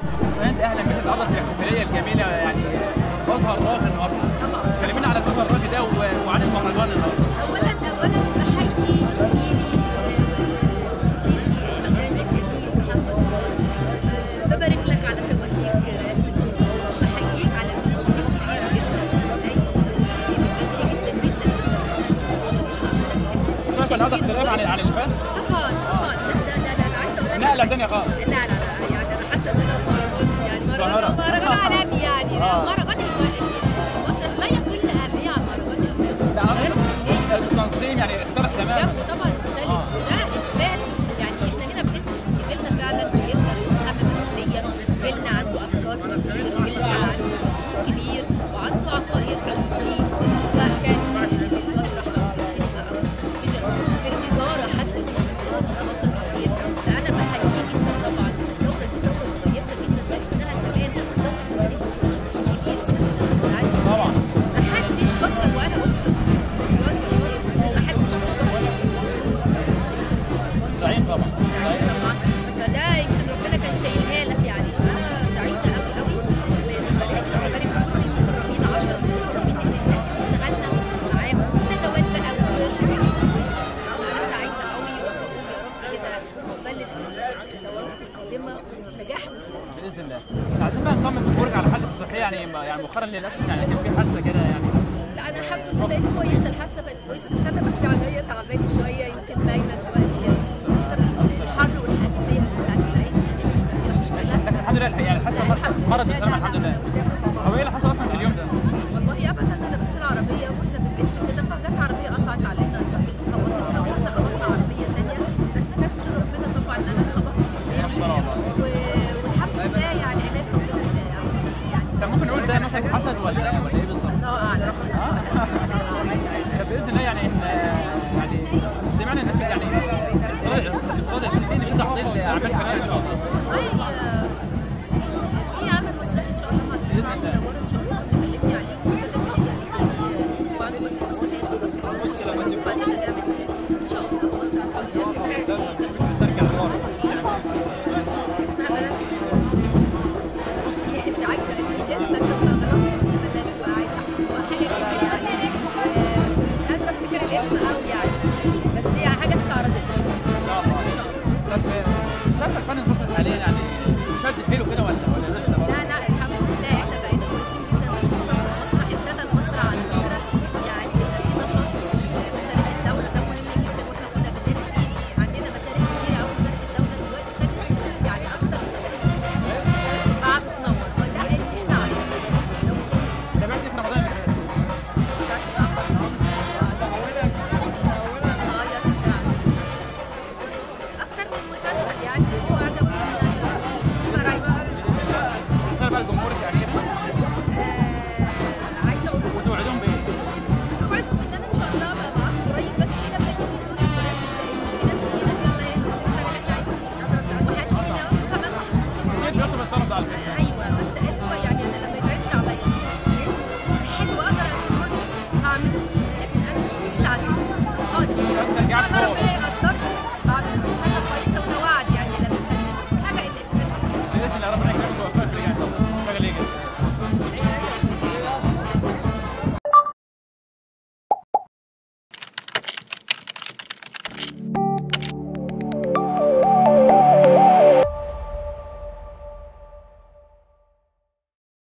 فانت اهلا بك النهارده في الاحتفاليه الجميله يعني مظهر راقي النهارده طبعا كلمينا على المظهر الراقي ده و- وعن المهرجان النهارده اولا اولا بحيي زميلي الفنان الجميل محمد مراد آه، ببارك لك على توليك رئاسه الجمهوريه بحييك على المجهود الكبير جدا اي ببارك جدا جدا شايف النهارده اختلاف عن عن اللي فات طبعا طبعا لا لا لا لا انا عايزه اقول لك نقله ثانيه خالص لا لا لا يعني انا حاسه ان انا مهرجان يعني مهرجان ظاهرة. مهرجان عالمي يعني لا، آه. مهرجان الم- مصر لا يقل اهميه عن مهرجان الم- لا غير التنظيم يعني اختلف تماما الجو طبعا مختلف آه. وده اثبات يعني احنا هنا بنثبت ان جيلنا فعلا بيقدر يتحمل مسؤوليه جيلنا عنده افكار كتير جيلنا عنده مجهود كبير وعنده عقائد كتير سواء كان في المسرح او في السينما او في التلفزيون في الاداره حتى مش في الصناعات الكبير فانا بحييه جدا طبعا الدوره دي دوره كويسه جدا لانها كمان دوره تدريب كبير اساسا طبعا ما حدش فكر وانا قلت ما حدش فكر زعيم طبعا زعيم. طبعا فده يمكن ربنا كان شايلها لك يعني انا سعيده قوي قوي وببارك ببارك المقربين 10 مقربين من الناس اللي اشتغلنا معاهم ندوات بقى وورش انا سعيده قوي وبقول يا رب كده عقبال الدورات القادمه ونجاح مستمر باذن الله عايزين بقى نطمن جمهورك على حالتك الصحيه يعني يعني مؤخرا للاسف يعني كان في حادثه كده يعني لا انا الحمد لله بقيت كويسه الحادثه بقت كويسه بس انا بس عينيا تعبانه شويه يمكن باينه دلوقتي بسبب الحر والحساسيه بتاعت العين بس هي مشكله لكن الحمد لله يعني الحادثه مرت- مرت بالسلامه الحمد لله هو ايه اللي حصل اصلا في اليوم ده؟ والله ابدا انا بس العربيه واحنا بالليل كده فجت عربيه قطعت علينا خبطنا فيها واحنا خبطنا عربيه ثانيه بس ستر ربنا طبعا انا اتخبطت في رجلي و- والحمد لله يعني عنايه ربنا يعني كان ممكن نقول ده مثلا حسد ولا ولا ايه بالظبط؟ الله اعلم طب باذن الله يعني احنا يعني سمعنا الناس يعني افتراض الاثنين في تحضير اعمال فنيه ان شاء الله والله في عمل مسرحي ان شاء الله مع الدكتور عمرو دوار ان شاء الله كلمني عليه وكلمني وعنده بس مسرحيه خلاص وبعدين هنعمل ان شاء الله في مسرح مسرحيات ترجع لورا اسمها بلد مش عايزه الاسم ما غلطش فيه بلد وعايزه حاجه كده يعني آه، مش قادره افتكر الاسم قوي يعني بس هي حاجه استعرضت طب مسلسل فن انفصل حاليا يعني شد حلو كده ولا ولا لسه برضه؟ لا لا الحمد لله احنا بقينا كويسين جدا خصوصا في المسرح ابتدى المسرح على فكره يعني يبقى في نشاط مسارح الدوله ده مهم جدا واحنا كنا بننادي فيه عندنا مسارح كتير قوي مسارح الدوله دلوقتي ابتدت يعني اكتر قاعد بتنور وده اللي احنا عايزينه لو تابعت في رمضان اللي فات بتاعت الأخضر صغير يعني اكتر من مسلسل يعني هو عجب فرايتي رساله بقى لجمهورك اخيرا آه، عايزه اقول وتوعدهم بايه؟ اوعدكم ان انا ان شاء الله ابقى معاكم قريب بس كده في الدور المناسب لان في ناس كتير يلا ايه احنا عايزين وحشتينا وانتوا كمان وحشتونا كتير بيطلب الطلب ده على فكره